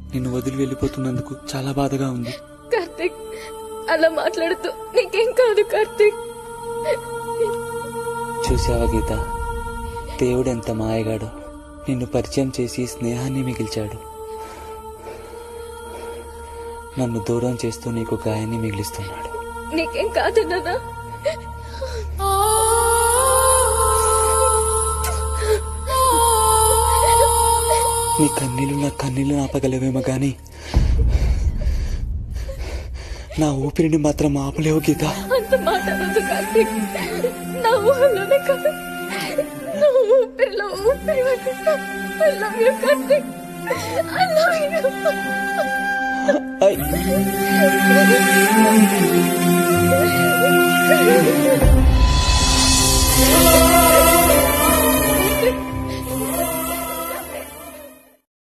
నిన్ను వదిలి వెళ్ళిపోతున్నందుకు చాలా బాధగా ఉంది కార్తిక్ అలా మాట్లాడుతూ నీకేం కాదు కార్తిక్ చూసావా గీత దేవుడు ఎంత మాయగాడో నిన్ను పరిచయం చేసి స్నేహాన్ని మిగిల్చాడు నన్ను దూరం చేస్తూ నీకు గాయాన్ని మిగిలిస్తున్నాడు నీకేం కాదు నాన్న నీ కన్నీళ్ళు నా కన్నీళ్ళు ఆపగలవేమో గాని నా ఊపిరిని మాత్రం ఆపలేవు గీత అంత మాట్లాడదు కార్తిక్ నా ఊహలోనే కాదు నా ఊపిరిలో ఊపిరి I love you Karthik I love you I Oh